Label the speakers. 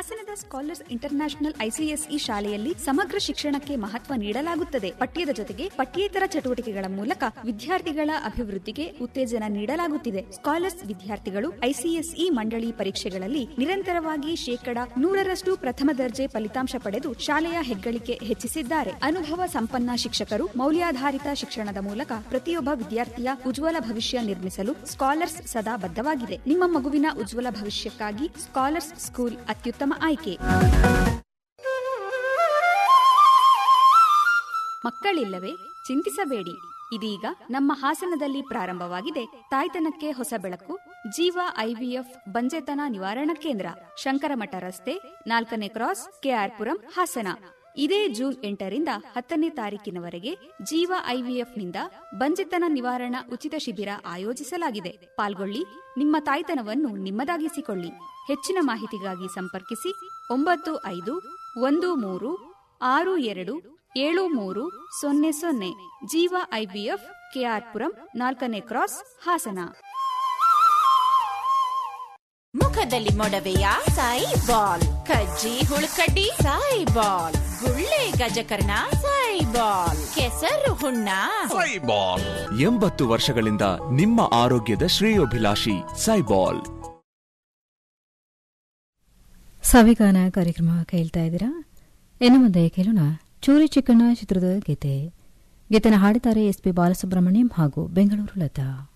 Speaker 1: ಹಾಸನದ scholars international ICSE ಶಾಲೆಯಲ್ಲಿ ಸಮಗ್ರ ಶಿಕ್ಷಣಕ್ಕೆ ಮಹತ್ವ ನೀಡಲಾಗುತ್ತದೆ ಪಠ್ಯದ ಜೊತೆಗೆ ಪಠ್ಯೇತರ ಚಟುವಟಿಕೆಗಳ ಮೂಲಕ ವಿದ್ಯಾರ್ಥಿಗಳ ಅಭಿವೃದ್ಧಿಗೆ ಉತ್ತೇಜನ ನೀಡಲಾಗುತ್ತಿದೆ ಸ್ಕಾಲರ್ಸ್ ವಿದ್ಯಾರ್ಥಿಗಳು ಐಸಿಎಸ್ಇ ಮಂಡಳಿ ಪರೀಕ್ಷೆಗಳಲ್ಲಿ ನಿರಂತರವಾಗಿ ಶೇಕಡ ನೂರರಷ್ಟು ಪ್ರಥಮ ದರ್ಜೆ ಫಲಿತಾಂಶ ಪಡೆದು ಶಾಲೆಯ ಹೆಗ್ಗಳಿಕೆ ಹೆಚ್ಚಿಸಿದ್ದಾರೆ ಅನುಭವ ಸಂಪನ್ನ ಶಿಕ್ಷಕರು ಮೌಲ್ಯಾಧಾರಿತ ಶಿಕ್ಷಣದ ಮೂಲಕ ಪ್ರತಿಯೊಬ್ಬ ವಿದ್ಯಾರ್ಥಿಯ ಉಜ್ವಲ ಭವಿಷ್ಯ ನಿರ್ಮಿಸಲು ಸ್ಕಾಲರ್ಸ್ ಸದಾ ಬದ್ಧವಾಗಿದೆ ನಿಮ್ಮ ಮಗುವಿನ ಉಜ್ವಲ ಭವಿಷ್ಯಕ್ಕಾಗಿ ಸ್ಕಾಲರ್ಸ್ ಸ್ಕೂಲ್ ಅತ್ಯುತ್ತಮ ಆಯ್ಕೆ ಮಕ್ಕಳಿಲ್ಲವೇ ಚಿಂತಿಸಬೇಡಿ ಇದೀಗ ನಮ್ಮ ಹಾಸನದಲ್ಲಿ ಪ್ರಾರಂಭವಾಗಿದೆ ತಾಯ್ತನಕ್ಕೆ ಹೊಸ ಬೆಳಕು ಜೀವ ಐವಿಎಫ್ ಬಂಜೆತನ ನಿವಾರಣಾ ಕೇಂದ್ರ ಶಂಕರಮಠ ರಸ್ತೆ ನಾಲ್ಕನೇ ಕ್ರಾಸ್ ಕೆಆರ್ಪುರಂ ಹಾಸನ ಇದೇ ಜೂನ್ ಎಂಟರಿಂದ ಹತ್ತನೇ ತಾರೀಕಿನವರೆಗೆ ಜೀವ ಐವಿಎಫ್ನಿಂದ ಬಂಜೆತನ ನಿವಾರಣಾ ಉಚಿತ ಶಿಬಿರ ಆಯೋಜಿಸಲಾಗಿದೆ ಪಾಲ್ಗೊಳ್ಳಿ ನಿಮ್ಮ ತಾಯ್ತನವನ್ನು ನಿಮ್ಮದಾಗಿಸಿಕೊಳ್ಳಿ ಹೆಚ್ಚಿನ ಮಾಹಿತಿಗಾಗಿ ಸಂಪರ್ಕಿಸಿ ಒಂಬತ್ತು ಐದು ಒಂದು ಮೂರು ಆರು ಎರಡು ಏಳು ಮೂರು ಸೊನ್ನೆ ಸೊನ್ನೆ ಜೀವ ಐಬಿಎಫ್ ಕೆಆರ್ಪುರಂ ನಾಲ್ಕನೇ ಕ್ರಾಸ್ ಹಾಸನ
Speaker 2: ಮುಖದಲ್ಲಿ ಮೊಡವೆಯ ಸಾಯಿ ಬಾಲ್ ಕಜ್ಜಿ ಹುಳುಕಡ್ಡಿ ಸಾಯಿ ಬಾಲ್ ಗುಳ್ಳೆ ಗಜಕರ್ಣ ಸಾಯಿ ಬಾಲ್ ಕೆಸರು ಹುಣ್ಣ
Speaker 3: ಸೈಬಾಲ್ ಎಂಬತ್ತು ವರ್ಷಗಳಿಂದ ನಿಮ್ಮ ಆರೋಗ್ಯದ ಶ್ರೇಯೋಭಿಲಾಷಿ ಸೈಬಾಲ್
Speaker 4: ಸವಿಗಾನ ಕಾರ್ಯಕ್ರಮ ಕೇಳ್ತಾ ಇದ್ದೀರಾ ಇನ್ನು ಮುಂದೆ ಕೇಳೋಣ ಚೂರಿ ಚಿಕ್ಕಣ್ಣ ಚಿತ್ರದ ಗೀತೆ ಗೀತೆನ ಹಾಡಿದ್ದಾರೆ ಎಸ್ ಪಿ ಬಾಲಸುಬ್ರಹ್ಮಣ್ಯಂ ಹಾಗೂ ಬೆಂಗಳೂರು ಲತಾ